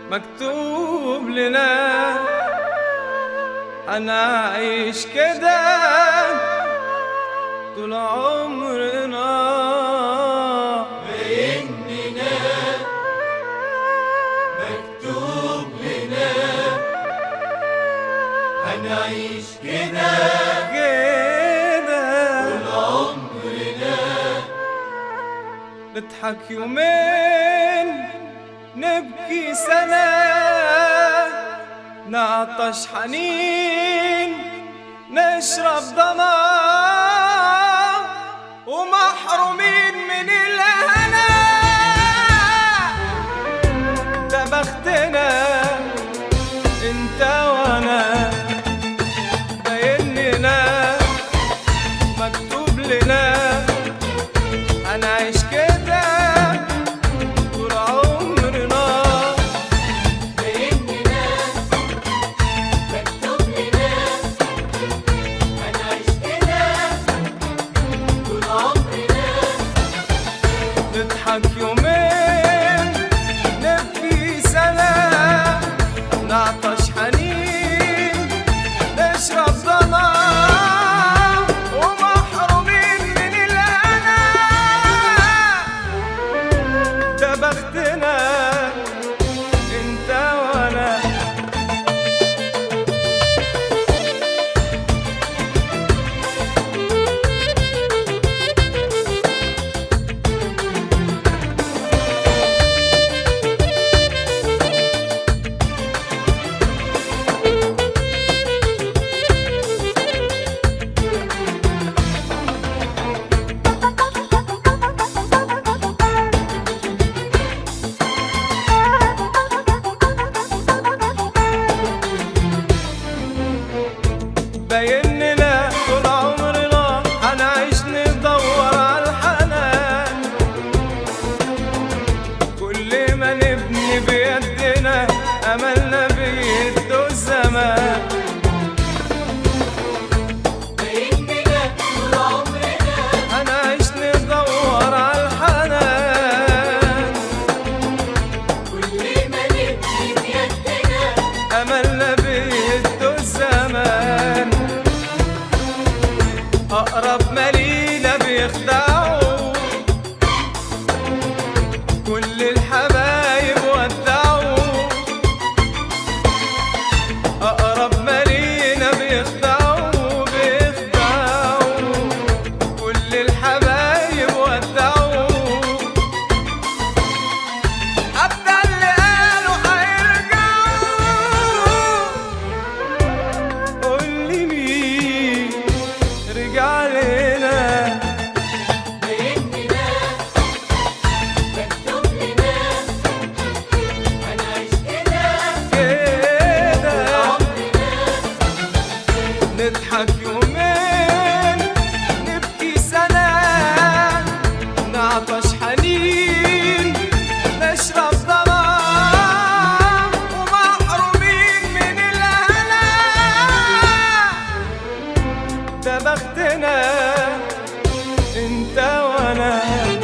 مكتوب لنا هنعيش كده طول عمرنا بإننا مكتوب لنا هنعيش كده كده طول عمرنا نضحك يومين نبكي سنة نعطش حنين نشرب ضمان ومحرومين من الهنا ده بختنا انت وانا باين لنا مكتوب لنا هنعيش كده طول عمرنا بإننا مكتوب لنا هنعيش كده طول عمرنا نضحك يومين نبكي سنة نعطش حنين نشرب ضمان ومحرومين من الهنا ده بختنا انت وانا باين لنا طول عمرنا هنعيش ندور على الحنان كل ما نبني بيدنا املنا بيده الزمان بإننا طول عمرنا هنعيش ندور على الحنان كل ما نبني بيدنا املنا بيده الزمان اقرب ما لينا بيخدعوا كل الحبايب ودعوا اقرب ما لينا بيخدعوا بيخدعوا كل الحبايب ودعوا حتى اللي قالوا هيرجعوا قول لي مين رجع لنا بإننا مكتوب لنا هنعيش كده كده عمرنا نضحك يومين نبكي سنة نعطش حنين نشرب ضمان ومحرومين من الهنا ده بختنا انت وانا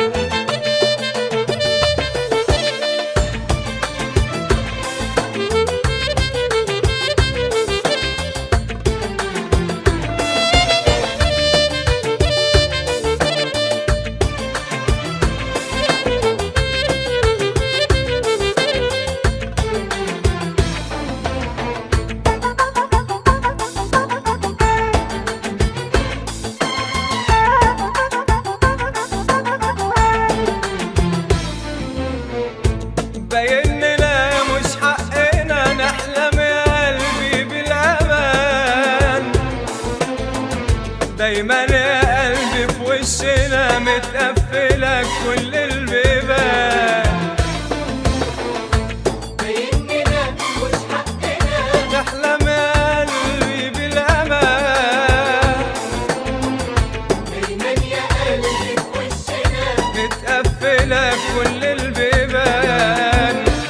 باين لنا مش حقنا نحلم يا قلبي بالامان دايما يا قلبي في وشنا متقفله كل البيبان بإننا مش حقنا نحلم يا قلبي بالامان دايما يا قلبي في وشنا متقفله كل البيبان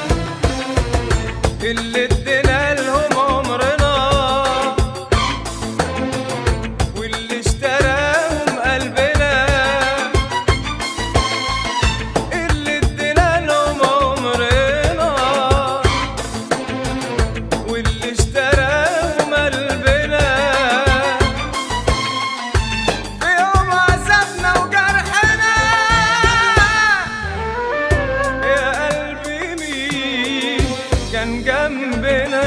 جنبنا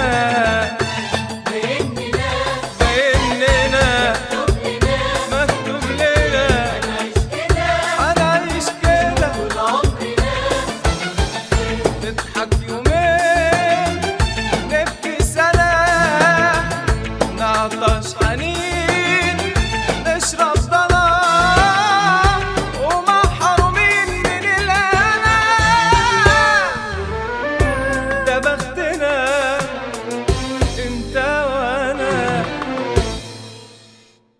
بإننا بإننا كلنا مكتوب لنا نعيش كده هنعيش كده طول عمرنا نضحك يومين نبكي سنة نعطش